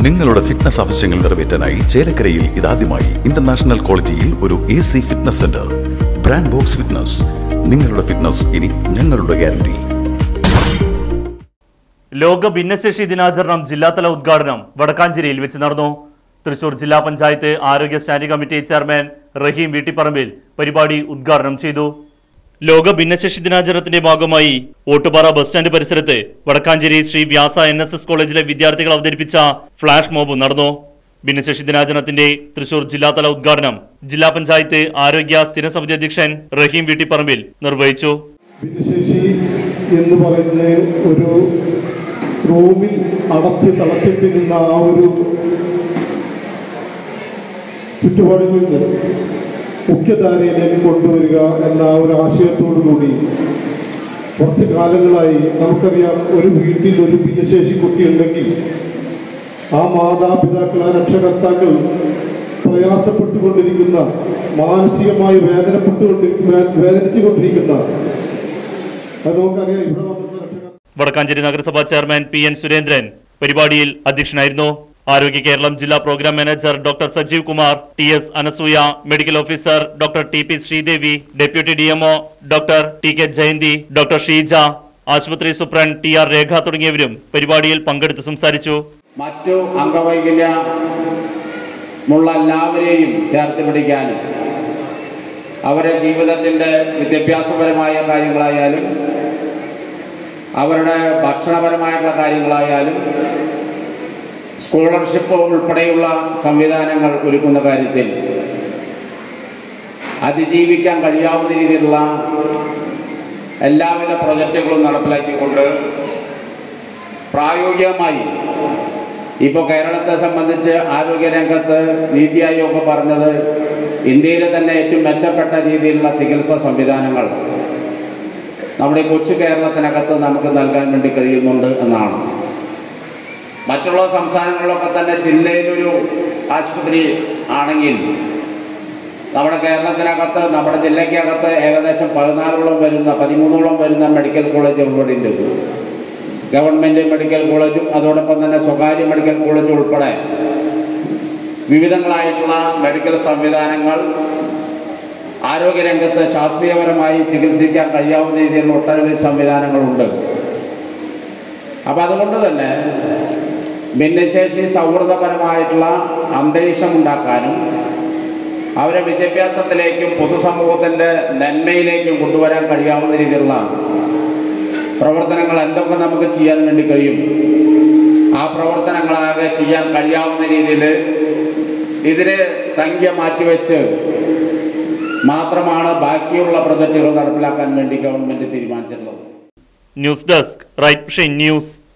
നിങ്ങളുടെ ഫിറ്റ്നസ് ആവശ്യങ്ങൾ നിറവേറ്റാനായി ചേലക്കരയിൽ ഇതാദ്യമായി ഇന്റർനാഷണൽ ക്വാളിറ്റിയിൽ ഒരു A C fitness center brand box fitness നിങ്ങളുടെ ഫിറ്റ്നസ് ഇനി ഞങ്ങളുടെ ഗ്യാരണ്ടി ലോക ഭിന്നശേഷി ദിനാചരണം ജില്ലാതല ഉദ്ഘാടനം വടക്കാഞ്ചേരിയിൽ വെച്ച് നടന്നു തൃശൂർ ജില്ലാ പഞ്ചായത്ത് ആരോഗ്യ standing committee chairman Rahim Veettipparambil പരിപാടി ഉദ്ഘാടനം ചെയ്തു ലോക ഭിന്നശേഷി ദിനാചരണത്തിന്റെ ഭാഗമായി ഓട്ടുപാറ ബസ് സ്റ്റാൻഡ് പരിസരത്ത് Vadakkanchery Sree Vyasa N S S കോളേജിലെ വിദ്യാർത്ഥികൾ അവതരിപ്പിച്ച ഫ്ലാഷ് മോബ് നടന്നു ഭിന്നശേഷി ദിനാചരണത്തിന്റെ തൃശൂർ ജില്ലാതല ഉദ്ഘാടനം ജില്ലാ പഞ്ചായത്ത് ആരോഗ്യ സ്ഥിര സമിതി അധ്യക്ഷൻ റഹീം വീട്ടിപ്പറമ്പിൽ നിർവഹിച്ചു ഭിന്നശേഷി എന്ന് പറയുന്ന ഒരു റൂമിൽ അടച്ച് തളച്ചിട്ടിരുന്ന ആ ഒരു ചുറ്റുപാടിൽ നിന്ന് മുഖ്യധാരയിലേക്ക് കൊണ്ടുവരിക എന്ന ആ ഒരു ആശയത്തോടു കൂടി കുറച്ച് കാലങ്ങളായി നമുക്കറിയാം ഒരു വീട്ടിൽ ഒരു ഭിന്നശേഷി കുട്ടിയുണ്ടെങ്കിൽ ആ മാതാപിതാക്കൾ ആ രക്ഷകർത്താക്കൾ പ്രയാസപ്പെട്ടുകൊണ്ടിരിക്കുന്ന മാനസികമായി വേദനപ്പെട്ടുകൊണ്ടിരിക്കുന്ന വേദനിച്ചുകൊണ്ടിരിക്കുന്ന അത് നമുക്കറിയാം ഇവിടെ വന്നിട്ടുള്ള രക്ഷകർത്താക്കൾ വടക്കാഞ്ചേരി നഗരസഭാ ചെയർമാൻ പി എൻ സുരേന്ദ്രൻ പരിപാടിയിൽ അധ്യക്ഷനായിരുന്നു ആരോഗ്യ കേരളം ജില്ലാ program manager doctor Sajeev Kumar T S Anasuya medical officer doctor T P Sreedevi deputy DMO doctor T K Jayanthi doctor Sheeja ആശുപത്രി സൂപ്രണ്ട് ടി ആർ രേഖ തുടങ്ങിയവരും പരിപാടിയിൽ പങ്കെടുത്ത് സംസാരിച്ചു മറ്റു അംഗവൈകല്യമുള്ള എല്ലാവരെയും ചേർത്ത് പിടിക്കാനും അവരുടെ ജീവിതത്തിൻ്റെ വിദ്യാഭ്യാസപരമായ കാര്യങ്ങളായാലും അവരുടെ ഭക്ഷണപരമായിട്ടുള്ള കാര്യങ്ങളായാലും സ്കോളർഷിപ്പ് ഉൾപ്പെടെയുള്ള സംവിധാനങ്ങൾ ഒരുക്കുന്ന കാര്യത്തിൽ അതിജീവിക്കാൻ കഴിയാവുന്ന രീതിയിലുള്ള എല്ലാവിധ പ്രൊജക്റ്റുകളും നടപ്പിലാക്കിക്കൊണ്ട് പ്രായോഗികമായി ഇപ്പോൾ കേരളത്തെ സംബന്ധിച്ച് ആരോഗ്യരംഗത്ത് നീതി ആയോഗ് പറഞ്ഞത് ഇന്ത്യയിലെ തന്നെ ഏറ്റവും മെച്ചപ്പെട്ട രീതിയിലുള്ള ചികിത്സാ സംവിധാനങ്ങൾ നമ്മുടെ കൊച്ചു കേരളത്തിനകത്ത് നമുക്ക് നൽകാൻ വേണ്ടി കഴിയുന്നുണ്ട് എന്നാണ് മറ്റുള്ള സംസ്ഥാനങ്ങളിലൊക്കെ തന്നെ ജില്ലയിലൊരു ആശുപത്രി ആണെങ്കിൽ നമ്മുടെ കേരളത്തിനകത്ത് നമ്മുടെ ജില്ലയ്ക്കകത്ത് ഏകദേശം പതിനാലോളം വരുന്ന പതിമൂന്നോളം വരുന്ന മെഡിക്കൽ കോളേജ് ഇവിടെ ഉണ്ട് ഗവൺമെൻറ് മെഡിക്കൽ കോളേജും അതോടൊപ്പം തന്നെ സ്വകാര്യ മെഡിക്കൽ കോളേജും ഉൾപ്പെടെ വിവിധങ്ങളായിട്ടുള്ള മെഡിക്കൽ സംവിധാനങ്ങൾ ആരോഗ്യരംഗത്ത് ശാസ്ത്രീയപരമായി ചികിത്സിക്കാൻ കഴിയാവുന്ന രീതിയിലുള്ള ഒട്ടനവധി സംവിധാനങ്ങളുണ്ട് അപ്പം അതുകൊണ്ട് തന്നെ ഭിന്നശേഷി സൗഹൃദപരമായിട്ടുള്ള അന്തരീക്ഷം ഉണ്ടാക്കാനും അവരെ വിദ്യാഭ്യാസത്തിലേക്കും പൊതുസമൂഹത്തിൻ്റെ നന്മയിലേക്കും കൊണ്ടുവരാൻ കഴിയാവുന്ന രീതിയിലുള്ള പ്രവർത്തനങ്ങൾ എന്തൊക്കെ നമുക്ക് ചെയ്യാൻ വേണ്ടി കഴിയും ആ പ്രവർത്തനങ്ങളാകെ ചെയ്യാൻ കഴിയാവുന്ന രീതിയിൽ ഇതിന് സംഖ്യ മാറ്റിവെച്ച് മാത്രമാണ് ബാക്കിയുള്ള പ്രൊജക്റ്റുകൾ നടപ്പിലാക്കാൻ വേണ്ടി ഗവൺമെന്റ് തീരുമാനിച്ചിട്ടുള്ളത് ന്യൂസ് ഡെസ്ക് റൈറ്റ് ന്യൂസ്